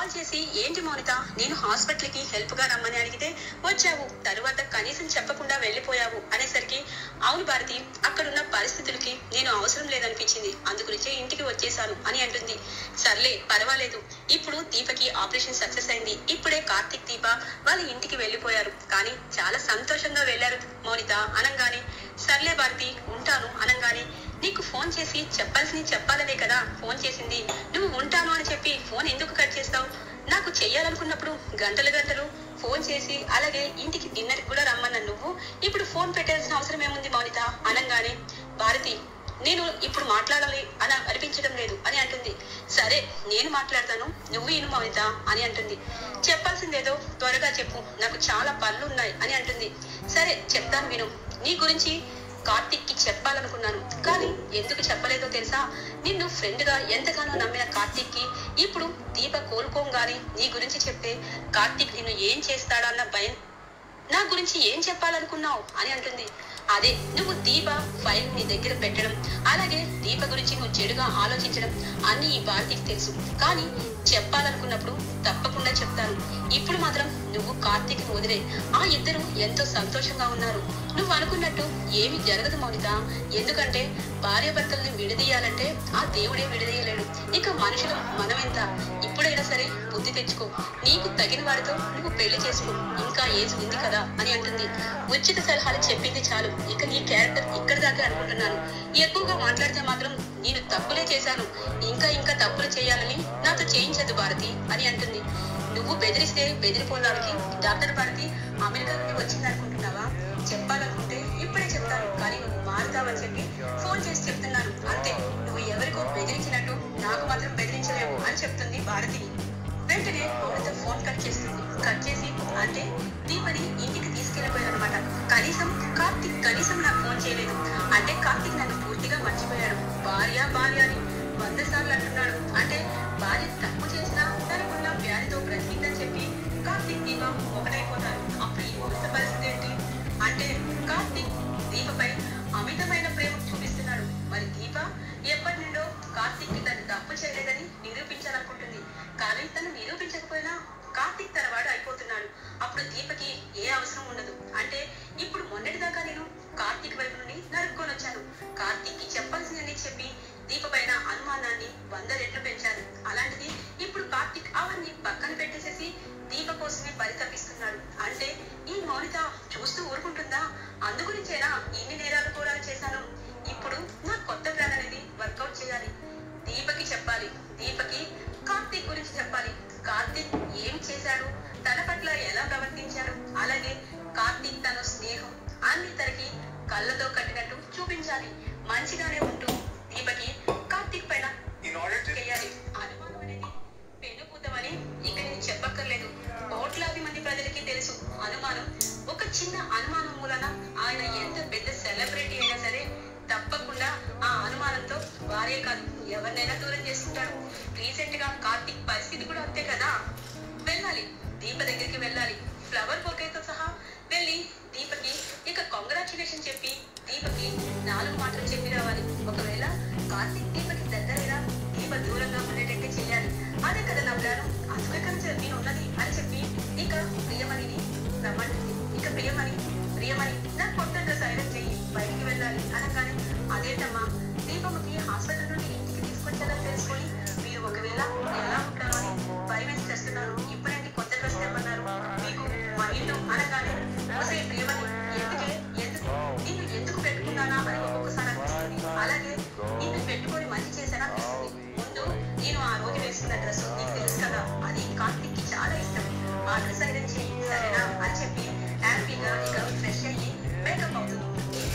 call చేసి ఏంటి మౌనిత నేను హాస్పిటల్ కి హెల్ప్ గా రమ్మని అడిగితే వచ్చావు తరువాత కనీసం చెప్పకుండా వెళ్ళిపోయావు అనేసరికి అవును భారతి అక్కడున్న పరిస్థితులకి నేను అవసరం లేదనిపించింది అందుగురించే ఇంటికి వచ్చేసాను అని అంటుంది సర్లే పర్వాలేదు ఇప్పుడు దీపకి ఆపరేషన్ సక్సెస్ అయింది ఇప్పుడే కార్తీక్ దీప వాళ్ళ ఇంటికి వెళ్ళిపోయారు కానీ చాలా సంతోషంగా వెళ్ళారు మౌనిత అనంగానే సర్లే భారతి ఉంటాను అనంగానే నీకు ఫోన్ చేసి చెప్పాల్సింది చెప్పాలనే కదా ఫోన్ చేసింది నువ్వు ఉంటాను అని చెప్పి ఫోన్ ఎందుకు కట్ చేస్తావు నాకు చెయ్యాలనుకున్నప్పుడు గంటలు గంటలు ఫోన్ చేసి అలాగే ఇంటికి డిన్నర్ కూడా రమ్మన్న నువ్వు ఇప్పుడు ఫోన్ పెట్టాల్సిన అవసరం ఏముంది మౌనిత అనంగానే భారతి నేను ఇప్పుడు మాట్లాడాలి అని అనిపించడం లేదు అని అంటుంది సరే నేను మాట్లాడతాను నువ్వు ఇను మౌనిత అని అంటుంది చెప్పాల్సిందేదో త్వరగా చెప్పు నాకు చాలా పనులు ఉన్నాయి అని అంటుంది సరే చెప్తాను విను నీ గురించి కార్తిక్ కి చెప్పాలనుకున్నాను కానీ ఎందుకు చెప్పలేదో తెలుసా నిన్ను ఫ్రెండ్ గా ఎంతగానో నమ్మిన కార్తిక్ కి ఇప్పుడు దీప కోలుకోగానే నీ గురించి చెప్తే కార్తిక్ నిన్ను ఏం చేస్తాడన్న భయం నా గురించి ఏం చెప్పాలనుకున్నావు అని అంటుంది అదే నువ్వు దీప ఫైల్ నీ దగ్గర పెట్టడం అలాగే దీప గురించి నువ్వు చెడుగా ఆలోచించడం అన్ని ఈ భారతికి తెలుసు కానీ చెప్పాలనుకున్నప్పుడు తప్పకుండా చెప్తాను ఇప్పుడు మాత్రం నువ్వు కార్తీక్ వదిలే ఆ ఇద్దరు ఎంతో సంతోషంగా ఉన్నారు నువ్వు అనుకున్నట్టు ఏమీ జరగదు మౌనిత ఎందుకంటే భార్యాభర్తల్ని విడదీయాలంటే ఆ దేవుడే విడదీయలేడు ఇక మనుషులు మనమెంత ఇప్పుడైనా సరే బుద్ధి తెచ్చుకో నీకు తగిన వాడితో నువ్వు పెళ్లి చేసుకో ఇంకా ఏజ్ ఉంది కదా అని అంటుంది ఉచిత సలహాలు చెప్పింది చాలు ఇక నీ క్యారెక్టర్ ఇక్కడ దాకా అనుకుంటున్నాను ఎక్కువగా మాట్లాడితే మాత్రం నేను తప్పులే చేశాను ఇంకా ఇంకా తప్పులు చేయాలని నాతో చేయించదు భారతి అని అంటుంది నువ్వు బెదిరిస్తే బెదిరిపోవడానికి డాక్టర్ భారతి అమెరికా నుండి వచ్చింది అనుకుంటున్నావా చెప్పాలనుకుంటే ఇప్పుడే చెప్తాను కానీ నువ్వు మారుతావని చెప్పి ఫోన్ చేసి చెప్తున్నాను అంతే నువ్వు ఎవరికో బెదిరించినట్టు నాకు మాత్రం బెదిరించలేవు అని చెప్తుంది భారతి వెంటనే మౌనిత ఫోన్ కట్ చేస్తుంది కట్ చేసి అంటే దీపని ఇంటికి తీసుకెళ్ళిపోయారనమాట కనీసం కార్తిక్ కనీసం నాకు ఫోన్ చేయలేదు అంటే కార్తిక్ నన్ను పూర్తిగా మర్చిపోయాడు భార్య భార్య అని వంద సార్లు అంటున్నాడు అంటే భార్య తప్పు చేసినా తనకున్న వ్యాధితో బ్రతికిందని చెప్పి కార్తిక్ దీప ఒకటైపోతారు అప్పుడు ఈ ముహూర్త పరిస్థితి ఏంటి అంటే కార్తిక్ దీపపై అమితమైన ప్రేమ చూపిస్తున్నాడు మరి దీప ఎప్పటి నుండో కార్తిక్ కి తను తప్పు చేయలేదని నిరూపించాలనుకుంటుంది కానీ తను నిరూపించకపోయినా కార్తిక్ తన వాడు అయిపోతున్నాడు అప్పుడు దీపకి ఏ అవసరం ఉండదు అంటే ఇప్పుడు మొన్నటిదాకా నేను కార్తిక్ వైపు నుండి నరుక్కొని వచ్చాను కార్తిక్ కి చెప్పాల్సిందని చెప్పి దీప పైన అనుమానాన్ని వంద రెట్లు పెంచాను అలాంటిది ఇప్పుడు కార్తిక్ అవన్నీ పక్కన పెట్టేసేసి దీప కోసమే పరితపిస్తున్నాడు అంటే ఈ మౌనిత చూస్తూ ఊరుకుంటుందా అందుగురించేనా ఇన్ని నేరాలు కూడా చేశాను ఇప్పుడు నా కొత్త ప్లాన్ అనేది వర్కౌట్ చేయాలి దీపకి చెప్పాలి దీపకి కార్తీక్ గురించి చెప్పాలి కార్తీక్ ఏం చేశాడు తన పట్ల ఎలా ప్రవర్తించాడు అలాగే కార్తీక్ తన స్నేహం అన్ని తనకి కళ్ళతో కట్టినట్టు చూపించాలి మంచిగానే ఉంటూ దీపకి కార్తీక్ పైన In order to చేయాలి అనుమానం అనేది పెనుకుతమని ఇక నేను చెప్పక్కర్లేదు కోట్లాది మంది ప్రజలకి తెలుసు అనుమానం ఒక చిన్న అనుమానం మూలన ఆయన ఎంత పెద్ద సెలబ్రిటీ అయినా సరే తప్పకుండా ఆ అనుమానంతో భార్య కాదు ఎవరినైనా దూరం చేసుకుంటాడు రీసెంట్ గా కార్తీక్ పరిస్థితి కూడా అంతే కదా వెళ్ళాలి దీప దగ్గరికి వెళ్ళాలి ఫ్లవర్ బొకేతో సహా వెళ్ళి దీపకి ఇక కంగ్రాచులేషన్ చెప్పి దీపకి నాలుగు మాటలు చెప్పి రావాలి ఒకవేళ కార్తీక్ దీపకి దగ్గరైనా దీప దూరంగా ఉండేటట్టే చేయాలి అదే కదా నా ప్లాను అందుకే కదా నేను ఉన్నది అని చెప్పి ఇక ప్రియమణిని రమ్మంటుంది ఇక ప్రియమణి ప్రియమణి నా కొత్త డ్రెస్ ఐరన్ చెయ్యి బయటికి వెళ్ళాలి అనగానే అదేంటమ్మా దీపమ్మకి హాస్పిటల్ నుండి ఇంటికి తీసుకొచ్చేదని తెలుసుకొని మీరు ఒకవేళ ఎలా ఉంటారో అని భయం వేసి చేస్తున్నాను ఇప్పుడేంటి కొత్త డ్రెస్ తెమ్మన్నారు మీకు మా ఇల్లు అనగానే ఒసే ప్రియమణి ఎందుకే ఎందుకు నిన్ను ఎందుకు పెట్టుకున్నానా అని ఒక్కొక్కసారి అనిపిస్తుంది అలాగే నిన్ను పెట్టుకొని మంచి చేశానా అనిపిస్తుంది ముందు నేను ఆ రోజు వేసుకున్న డ్రెస్ నీకు తెలుసు కదా అది కార్తీక్ కి చాలా ఇష్టం ఆ డ్రెస్ ఐరన్ చేయి సరేనా అని చెప్పి హ్యాపీగా ఇక ఫ్రెష్ అయ్యి మేకప్ అవుతుంది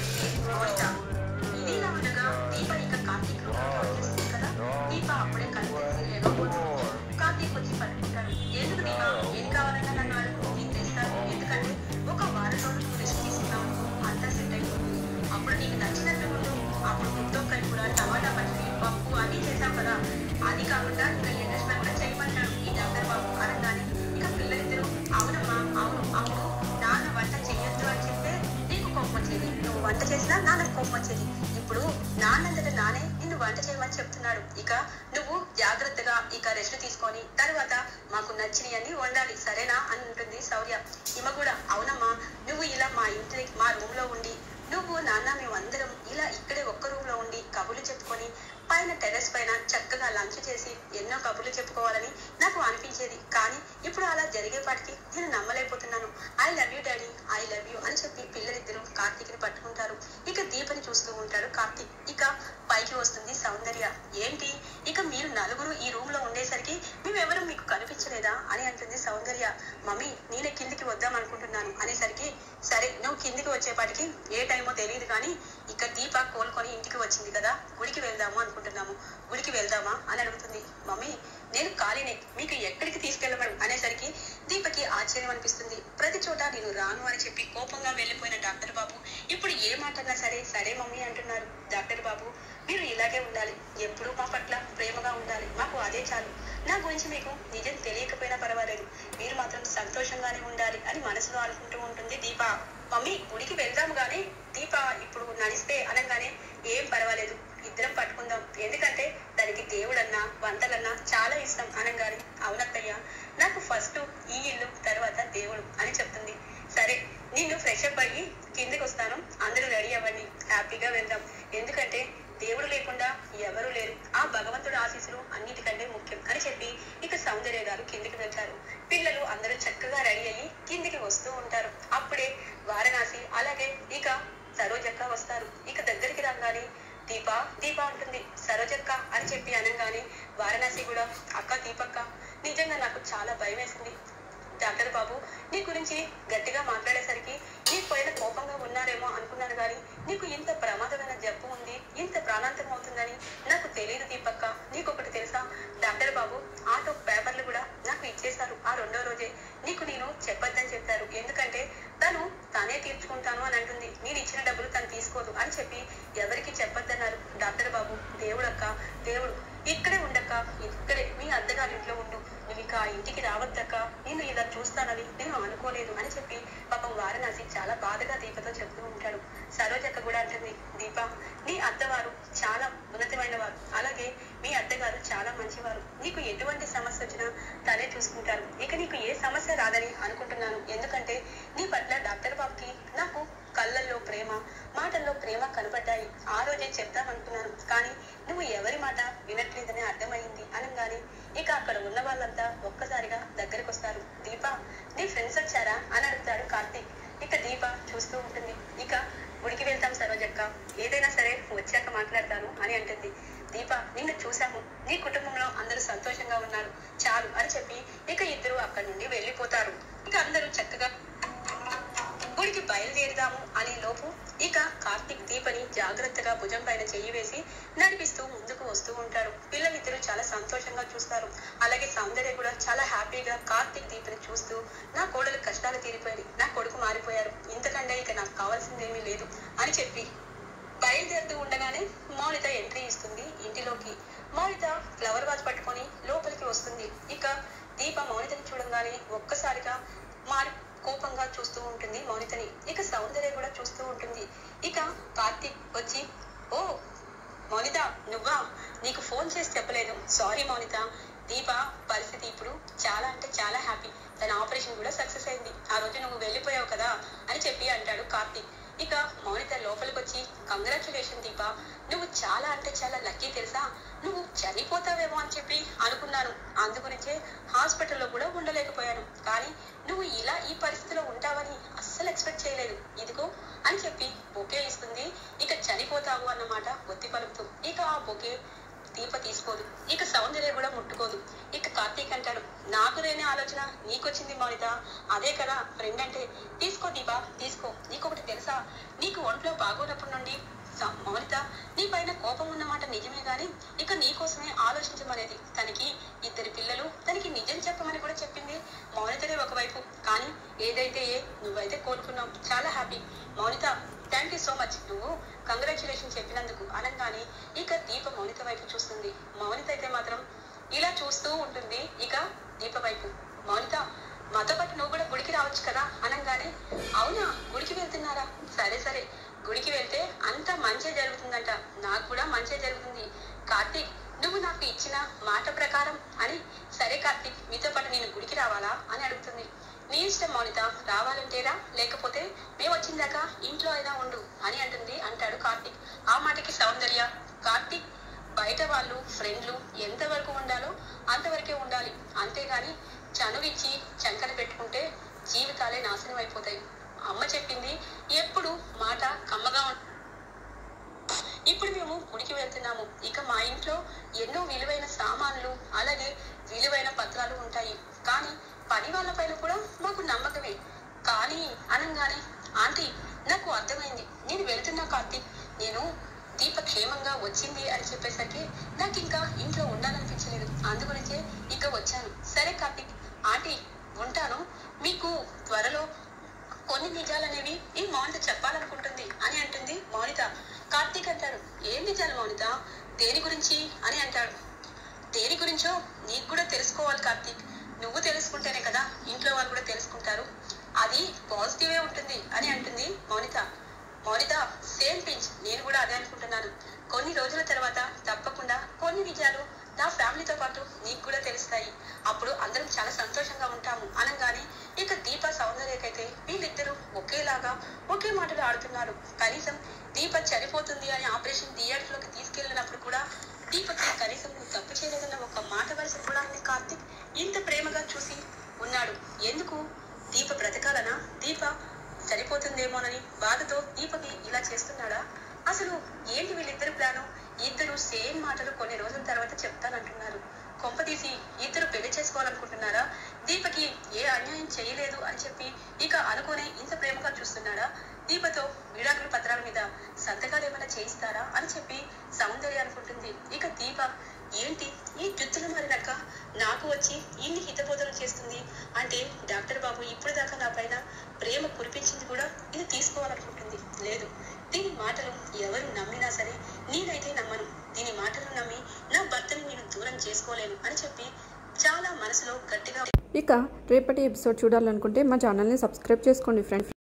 మౌనిత ఇదిలా ఉండగా దీప ఇక కార్తీక్ రూమ్కి వచ్చేస్తుంది కదా దీప అప్పుడే కనిపించి లేకపోతుంది కార్తీక్ వచ్చి పట్టుకుంటాడు ఎందుకు దీప ఏది కావాలన్నా నన్ను అడుగు నేను తెస్తాను ఎందుకంటే ఒక వారం రోజులు నువ్వు రెస్ట్ తీసుకున్నావు అంతా సెట్ అయిపోతుంది అప్పుడు నీకు నచ్చినట్టు ఉండు అప్పుడు గుత్తొక్కలు కూడా టమాటా పచ్చడి పప్పు అన్ని చేసాం కదా అది కాకుండా ఇంకా ఎంగేజ్మెంట్ కూడా చేయమంటాడు ఈ డాక్టర్ బాబు అనగానే ఇక పిల్లలిద్దరూ అవునమ్మా అవును అప్పుడు నాన్న వంట చెయ్యొద్దు అని చెప్తే నీకు కోపం వచ్చేది నువ్వు వంట చేసినా నాన్నకు కోపం వచ్చేది ఇప్పుడు నాన్నంతట నానే నిన్ను వంట చేయమని చెప్తున్నాడు ఇక నువ్వు జాగ్రత్తగా ఇక రెస్ట్ తీసుకొని తర్వాత మాకు నచ్చినవన్నీ వండాలి సరేనా అని ఉంటుంది శౌర్య ఈమె కూడా అవునమ్మా నువ్వు ఇలా మా ఇంటి మా రూమ్ లో ఉండి నువ్వు నాన్న మేమందరం ఇలా ఇక్కడే ఒక్క రూమ్ లో ఉండి కబుర్లు చెప్పుకొని పైన టెర్రస్ పైన చక్కగా లంచ్ చేసి ఎన్నో కబుర్లు చెప్పుకోవాలని నాకు అనిపించేది కానీ ఇప్పుడు అలా జరిగేపాటికి నేను నమ్మలేకపోతున్నాను I love you daddy I love you అని చెప్పి పిల్లలిద్దరూ కార్తీక్ని పట్టుకుంటారు ఇక దీపని చూస్తూ ఉంటాడు కార్తీక్ ఇక పైకి వస్తుంది సౌందర్య ఏంటి ఇక మీరు నలుగురు ఈ రూమ్ లో ఉండేసరికి మేమెవరూ మీకు కనిపించలేదా అని అంటుంది సౌందర్య మమ్మీ నేనే కిందికి వద్దాం అనుకుంటున్నాను అనేసరికి సరే నువ్వు కిందికి వచ్చేపాటికి ఏ టైమో తెలియదు కానీ ఇక దీప కోలుకొని ఇంటికి వచ్చింది కదా గుడికి వెళ్దాము అనుకుంటున్నాము గుడికి వెళ్దామా అని అడుగుతుంది మమ్మీ నేను ఖాళీనే మీకు ఎక్కడికి తీసుకెళ్ళమను అనేసరికి దీపకి ఆశ్చర్యం అనిపిస్తుంది ప్రతి చోట నేను రాను అని చెప్పి కోపంగా వెళ్ళిపోయిన డాక్టర్ బాబు ఇప్పుడు ఏ మాట అన్నా సరే సరే మమ్మీ అంటున్నారు డాక్టర్ బాబు మీరు ఇలాగే ఉండాలి ఎప్పుడూ మా పట్ల ప్రేమగా ఉండాలి మాకు అదే చాలు నా గురించి మీకు నిజం తెలియకపోయినా పర్వాలేదు మీరు మాత్రం సంతోషంగానే ఉండాలి అని మనసులో అనుకుంటూ ఉంటుంది దీప మమ్మీ గుడికి వెళ్దాము గానీ దీప ఇప్పుడు నడిస్తే అనగానే ఏం పర్వాలేదు ఇద్దరం పట్టుకుందాం ఎందుకంటే దానికి దేవుడన్నా వంటలన్నా చాలా ఇష్టం అనగానే అవునత్తయ్య నాకు ఫస్ట్ ఈ ఇల్లు తర్వాత దేవుడు అని చెప్తుంది సరే నేను ఫ్రెష్ అప్ అయ్యి కిందకి వస్తాను అందరూ రెడీ అవ్వండి హ్యాపీగా వెళ్దాం ఎందుకంటే దేవుడు లేకుండా ఎవరు లేరు ఆ భగవంతుడు ఆశీస్సులు అన్నిటికంటే ముఖ్యం అని చెప్పి ఇక సౌందర్య గారు కిందికి వెళ్తారు పిల్లలు అందరూ చక్కగా రెడీ అయ్యి కిందికి వస్తూ ఉంటారు అప్పుడే వారణాసి అలాగే ఇక సరోజక్క వస్తారు ఇక దగ్గరికి రాగానే దీప దీప ఉంటుంది సరోజక్క అని చెప్పి అనగానే వారణాసి కూడా అక్క దీపక్క నిజంగా నాకు చాలా భయం వేసింది డాక్టర్ బాబు నీ గురించి గట్టిగా మాట్లాడేసరికి నీకు పైన కోపంగా ఉన్నారేమో అనుకున్నాను కానీ నీకు ఇంత ప్రమాదమైన జబ్బు ఉంది ఇంత ప్రాణాంతం అవుతుందని నాకు తెలియదు దీపక్క నీకు ఒకటి తెలుసా డాక్టర్ బాబు ఆటో పేపర్లు కూడా నాకు ఇచ్చేశారు ఆ రెండో రోజే నీకు నేను చెప్పొద్దని చెప్పారు ఎందుకంటే తను తానే తీర్చుకుంటాను అని అంటుంది నేను ఇచ్చిన డబ్బులు తను తీసుకోదు అని చెప్పి ఎవరికి చెప్పొద్దన్నారు డాక్టర్ బాబు దేవుడక్క దేవుడు ఇక్కడే ఉండక్క ఇక్కడే మీ అత్తగారింట్లో ఉండు నువ్వు ఇక ఆ ఇంటికి రావద్దక్క నేను ఇలా చూస్తానని నేను అనుకోలేదు అని చెప్పి పాపం వారణాసి చాలా బాధగా దీపతో చెప్తూ ఉంటాడు సరోజక్క కూడా అంటుంది దీప నీ అత్తవారు చాలా ఉన్నతమైన వారు అలాగే మీ అత్తగారు చాలా మంచివారు నీకు ఎటువంటి సమస్య వచ్చినా తనే చూసుకుంటారు ఇక నీకు ఏ సమస్య రాదని అనుకుంటున్నాను ఎందుకంటే నీ పట్ల డాక్టర్ బాబుకి నాకు కళ్ళల్లో ప్రేమ మాటల్లో ప్రేమ కనబడ్డాయి ఆ రోజే చెప్తామనుకున్నాను కానీ నువ్వు ఎవరి మాట వినట్లేదని అర్థమైంది అనగానే ఇక అక్కడ ఉన్న వాళ్ళంతా ఒక్కసారిగా దగ్గరికి వస్తారు దీప నీ ఫ్రెండ్స్ వచ్చారా అని అడుగుతాడు కార్తీక్ ఇక దీప చూస్తూ ఉంటుంది ఇక గుడికి వెళ్తాం సరోజక్క ఏదైనా సరే వచ్చాక మాట్లాడతాను అని అంటుంది దీప నిన్ను చూశాము నీ కుటుంబంలో అందరూ సంతోషంగా ఉన్నారు చాలు అని చెప్పి ఇక ఇద్దరు అక్కడి నుండి వెళ్ళిపోతారు ఇక అందరూ చక్కగా గుడికి బయలుదేరుదాము అనే లోపు ఇక కార్తీక్ దీపని జాగ్రత్తగా భుజం పైన చెయ్యి వేసి నడిపిస్తూ ముందుకు వస్తూ ఉంటాడు పిల్లలిద్దరూ చాలా సంతోషంగా చూస్తారు అలాగే సౌందర్య కూడా చాలా హ్యాపీగా కార్తీక్ దీపని చూస్తూ నా కోడలు కష్టాలు తీరిపోయాయి నా కొడుకు మారిపోయారు ఇంతకంటే ఇక నాకు కావాల్సిందేమీ లేదు అని చెప్పి బయలుదేరుతూ ఉండగానే మౌనిత ఎంట్రీ ఇస్తుంది ఇంటిలోకి మౌనిత ఫ్లవర్ వాజ్ పట్టుకొని లోపలికి వస్తుంది ఇక దీప మౌనితని చూడంగానే ఒక్కసారిగా మారి కోపంగా చూస్తూ ఉంటుంది మౌనితని ఇక సౌందర్య కూడా చూస్తూ ఉంటుంది ఇక కార్తీక్ వచ్చి ఓ మౌనిత నువ్వా నీకు ఫోన్ చేసి చెప్పలేదు సారీ మౌనిత దీప పరిస్థితి ఇప్పుడు చాలా అంటే చాలా హ్యాపీ తన ఆపరేషన్ కూడా సక్సెస్ అయింది ఆ రోజు నువ్వు వెళ్ళిపోయావు కదా అని చెప్పి అంటాడు కార్తీక్ ఇక మౌనిత లోపలికి వచ్చి కంగ్రాచులేషన్ దీప నువ్వు చాలా అంటే చాలా లక్కీ తెలుసా నువ్వు చనిపోతావేమో అని చెప్పి అనుకున్నాను అందుగురించే హాస్పిటల్లో కూడా ఉండలేకపోయాను కానీ నువ్వు ఇలా ఈ పరిస్థితిలో ఉంటావని అస్సలు ఎక్స్పెక్ట్ చేయలేదు ఇదిగో అని చెప్పి బొకే ఇస్తుంది ఇక చనిపోతావు అన్నమాట ఒత్తి పలుకుతూ ఇక ఆ బొకే దీప తీసుకోదు ఇక సౌందర్య కూడా ముట్టుకోదు ఇక కార్తీక్ అంటాడు నాకు లేని ఆలోచన నీకొచ్చింది మౌనిత అదే కదా ఫ్రెండ్ అంటే తీసుకో దీప తీసుకో నీకొకటి తెలుసా నీకు ఒంట్లో బాగోనప్పటి నుండి స- మౌనిత నీ పైన కోపం ఉన్నమాట నిజమే గాని ఇక నీ కోసమే ఆలోచించమనేది తనకి ఇద్దరు పిల్లలు తనకి నిజం చెప్పమని కూడా చెప్పింది మౌనితనే ఒకవైపు కానీ ఏదైతే ఏ నువ్వైతే కోరుకున్నావు చాలా happy Mounitha thank you so much నువ్వు కంగ్రాచులేషన్ చెప్పినందుకు అనగానే ఇక దీప మౌనిత వైపు చూస్తుంది మౌనిత అయితే మాత్రం ఇలా చూస్తూ ఉంటుంది ఇక దీప వైపు మౌనిత మాతో పాటు నువ్వు కూడా గుడికి రావచ్చు కదా అనగానే అవునా గుడికి వెళ్తున్నారా సరే సరే గుడికి వెళ్తే అంత మంచి జరుగుతుందంట నాకు కూడా మంచి జరుగుతుంది కార్తీక్ నువ్వు నాకు ఇచ్చిన మాట ప్రకారం అని సరే కార్తీక్ మీతో పాటు నేను గుడికి రావాలా అని అడుగుతుంది నీ ఇష్టం మౌనిత రావాలంటేరా లేకపోతే మేము వచ్చిందాక ఇంట్లో అయినా ఉండు అని అంటుంది అంటాడు కార్తీక్ ఆ మాటకి సౌందర్య కార్తీక్ బయట వాళ్ళు ఫ్రెండ్లు ఎంతవరకు ఉండాలో అంతవరకే ఉండాలి అంతేగాని చనువిచ్చి చంకన పెట్టుకుంటే జీవితాలే నాశనం అయిపోతాయి అమ్మ చెప్పింది ఎప్పుడు మాట కమ్మగా ఉంటుంది ఇప్పుడు మేము గుడికి వెళ్తున్నాము ఇక మా ఇంట్లో ఎన్నో విలువైన సామాన్లు అలాగే విలువైన పత్రాలు ఉంటాయి కానీ పని వాళ్ళ పైన కూడా మాకు నమ్మకమే కానీ అనగానే ఆంటీ నాకు అర్థమైంది నేను వెళ్తున్నా కార్తీక్ నేను దీప క్షేమంగా వచ్చింది అని చెప్పేసరికి నాకు ఇంకా ఇంట్లో ఉండాలనిపించలేదు అందుగురించే ఇక వచ్చాను సరే కార్తీక్ ఆంటీ ఉంటాను మీకు త్వరలో కొన్ని నిజాలనేవి ఈ మౌనిత చెప్పాలనుకుంటుంది అని అంటుంది మౌనిత కార్తీక్ అంటాడు ఏం నిజాలు మౌనిత దేని గురించి అని అంటాడు దేని గురించో నీకు కూడా తెలుసుకోవాలి కార్తీక్ నువ్వు తెలుసుకుంటేనే కదా ఇంట్లో వాళ్ళు కూడా తెలుసుకుంటారు అది పాజిటివే ఉంటుంది అని అంటుంది మౌనిత మౌనిత సేమ్ పించ్ నేను కూడా అదే అనుకుంటున్నాను కొన్ని రోజుల తర్వాత తప్పకుండా కొన్ని నిజాలు నా ఫ్యామిలీతో పాటు నీకు కూడా తెలుస్తాయి అప్పుడు అందరం చాలా సంతోషంగా ఉంటాము అనగానే ఇక దీప సౌందర్యకైతే వీళ్ళిద్దరూ ఒకేలాగా ఒకే మాటలు ఆడుతున్నారు కనీసం దీప చనిపోతుంది అని ఆపరేషన్ థియేటర్ లోకి తీసుకెళ్ళినప్పుడు కూడా దీపకి కనీసం నువ్వు తప్పు చేయలేదన్న ఒక మాట వలస కూడా ఉంది కార్తిక్ ఇంత ప్రేమగా చూసి ఉన్నాడు ఎందుకు దీప బ్రతకాలనా దీప చనిపోతుందేమోనని బాధతో దీపకి ఇలా చేస్తున్నాడా అసలు ఏంటి వీళ్ళిద్దరు ప్లాను ఇద్దరు సేమ్ మాటలు కొన్ని రోజుల తర్వాత చెప్తానంటున్నారు కొంపదీసి ఇద్దరు పెళ్లి చేసుకోవాలనుకుంటున్నారా దీపకి ఏ అన్యాయం చేయలేదు అని చెప్పి ఇక అనుకునే ఇంత ప్రేమగా చూస్తున్నాడా దీపతో విడాకుల పత్రాల మీద సంతకాలు ఏమైనా చేయిస్తారా అని చెప్పి సౌందర్య అనుకుంటుంది ఇక దీప ఏంటి ఈ జుత్తులు మారినాక నాకు వచ్చి ఇన్ని హితబోధనలు చేస్తుంది అంటే డాక్టర్ బాబు ఇప్పుడు దాకా నా పైన ప్రేమ కురిపించింది కూడా ఇది తీసుకోవాలనుకుంటుంది లేదు దీని మాటలు ఎవరు నమ్మినా సరే నేనైతే నమ్మను దీని మాటలు నమ్మి నా భర్తని నేను దూరం చేసుకోలేను అని చెప్పి చాలా మనసులో గట్టిగా ఇక రేపటి ఎపిసోడ్ చూడాలనుకుంటే మా ఛానల్ని సబ్స్క్రైబ్ చేసుకోండి ఫ్రెండ్స్